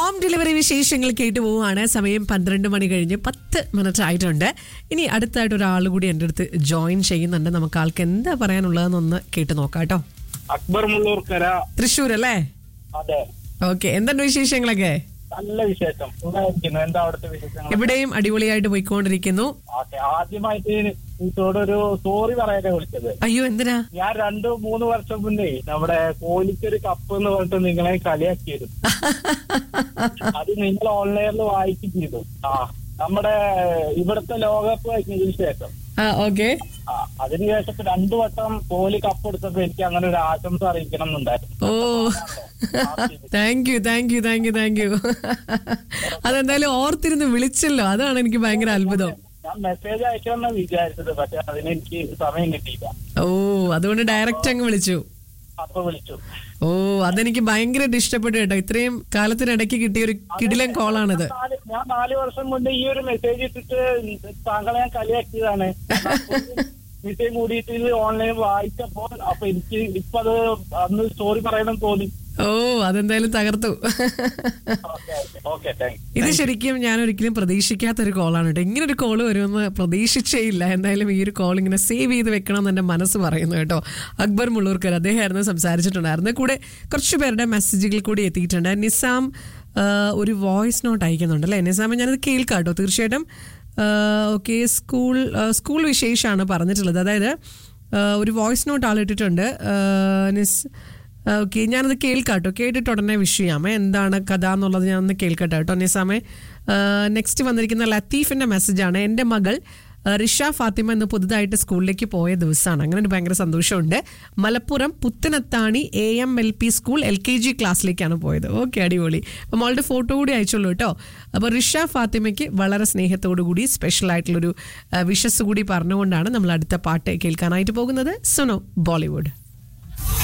home delivery വിശേഷങ്ങൾ കേട്ടു പോവുകയാണ് സമയം പന്ത്രണ്ട് മണി കഴിഞ്ഞ് പത്ത് മിനിറ്റ് ആയിട്ടുണ്ട് ഇനി അടുത്തായിട്ട് ഒരാൾ കൂടി എൻ്റെ അടുത്ത് ജോയിൻ ചെയ്യുന്നുണ്ട് നമുക്ക് ആൾക്ക് എന്താ പറയാനുള്ളതെന്നൊന്ന് കേട്ട് നോക്കാം കേട്ടോ അക്ബർ മുള്ളൂർക്കര തൃശ്ശൂർ അല്ലേ അതെ ഓക്കെ എന്തുണ്ട് വിശേഷങ്ങളൊക്കെ നല്ല വിശേഷം സുഖമായിരിക്കുന്നു എന്താ അവിടുത്തെ വിശേഷങ്ങൾ എവിടെയും അടിപൊളിയായിട്ട് പോയിക്കൊണ്ടിരിക്കുന്നു ഓക്കെ ആദ്യമായിട്ട് ഇതോടെ ഒരു സോറി പറയാനാ വിളിച്ചത് അയ്യോ എന്തിനാ ഞാൻ രണ്ടു മൂന്ന് വർഷം മുന്നേ നമ്മുടെ കോലിക്കൊരു കപ്പ് എന്ന് പറഞ്ഞിട്ട് നിങ്ങളെ കളിയാക്കിയിരുന്നു അത് നിങ്ങൾ ഓൺലൈനിൽ വായിക്കും ചെയ്തു ആ നമ്മുടെ ഇവിടുത്തെ ലോകകപ്പ് കഴിഞ്ഞതിന് ശേഷം ആ ഓക്കെ ആ അതിനുശേഷം ഇപ്പൊ രണ്ടു വട്ടം കോഹ്ലി കപ്പ് എടുത്തപ്പോ എനിക്ക് അങ്ങനെ ഒരു ആശംസ അറിയിക്കണം എന്നുണ്ടായിരുന്നു oh thank you thank you thank you thank you അതെന്തായാലും ഓർത്തിരുന്ന് വിളിച്ചല്ലോ അതാണ് എനിക്ക് ഭയങ്കര അത്ഭുതം ഞാൻ മെസ്സേജ് അയക്കണം എന്ന് വിചാരിച്ചത് പക്ഷെ അതിന് എനിക്ക് സമയം കിട്ടിയില്ല ഓ അതുകൊണ്ട് ഡയറക്റ്റ് അങ്ങ് വിളിച്ചു അപ്പൊ വിളിച്ചു ഓ അതെനിക്ക് ഭയങ്കരമായിട്ട് ഇഷ്ടപ്പെട്ടു കേട്ടോ ഇത്രയും കാലത്തിനിടയ്ക്ക് കിട്ടിയ ഒരു കിടിലൻ കോളാണിത് നാല്- ഞാൻ നാല് വർഷം മുന്നേ ഈ ഒരു മെസ്സേജ് ഇട്ടിട്ട് താങ്കളെ ഞാൻ കളിയാക്കിയതാണ് വിഷയം കൂടിയിട്ട് ഇത് ഓൺലൈൻ വായിച്ചപ്പോൾ അപ്പൊ എനിക്ക് ഇപ്പൊ അത് അന്ന് സ്റ്റോറി പറയണം തോന്നി ഓ അതെന്തായാലും തകർത്തു ഓക്കെ താങ്ക് ഇത് ശരിക്കും ഞാൻ ഒരിക്കലും പ്രതീക്ഷിക്കാത്ത ഒരു കോളാണ് കേട്ടോ ഇങ്ങനെ ഒരു കോൾ വരുമെന്ന് പ്രതീക്ഷിച്ചേ ഇല്ല എന്തായാലും ഈ ഒരു കോൾ ഇങ്ങനെ സേവ് ചെയ്ത് വെക്കണം എന്ന് എൻ്റെ മനസ്സ് പറയുന്നു കേട്ടോ അക്ബർ മുള്ളൂർക്കർ അദ്ദേഹമായിരുന്നു സംസാരിച്ചിട്ടുണ്ടായിരുന്നു കൂടെ കുറച്ച് പേരുടെ മെസ്സേജുകൾ കൂടി എത്തിയിട്ടുണ്ട് നിസാം ആ, ഒരു വോയിസ് നോട്ട് അയക്കുന്നുണ്ട് അല്ലേ നിസാമ ഞാനത് കേൾക്കാം കേട്ടോ തീർച്ചയായിട്ടും ഓക്കെ സ്കൂൾ ആ, സ്കൂൾ വിശേഷമാണ് പറഞ്ഞിട്ടുള്ളത് അതായത് ആ, ഒരു വോയിസ് നോട്ട് ആളിട്ടിട്ടുണ്ട് ആ, നിസ് ഓക്കെ ഞാനത് കേൾക്കാം കേട്ടോ കേട്ടിട്ട് ഉടനെ വിഷ് ചെയ്യാമേ എന്താണ് കഥ എന്നുള്ളത് ഞാനൊന്ന് കേൾക്കട്ടെ കേട്ടോ നിസാമേ നെക്സ്റ്റ് വന്നിരിക്കുന്ന ലത്തീഫിന്റെ മെസ്സേജാണ് എൻ്റെ മകൾ ആ, റിഷ ഫാത്തിമ ഇന്ന് പുതുതായിട്ട് സ്കൂളിലേക്ക് പോയ ദിവസമാണ് അങ്ങനെ ഒരു ഭയങ്കര സന്തോഷമുണ്ട് Malappuram Puthanathani A M L P school L K G ക്ലാസ്സിലേക്കാണ് പോയത് ഓക്കെ അടിപൊളി അപ്പം മോളുടെ ഫോട്ടോ കൂടി അയച്ചോളൂ കേട്ടോ അപ്പോൾ റിഷ ഫാത്തിമയ്ക്ക് വളരെ സ്നേഹത്തോടു കൂടി സ്പെഷ്യൽ ആയിട്ടുള്ളൊരു വിഷസ് കൂടി പറഞ്ഞുകൊണ്ടാണ് നമ്മൾ അടുത്ത പാട്ട് കേൾക്കാനായിട്ട് പോകുന്നത് സുനോ ബോളിവുഡ്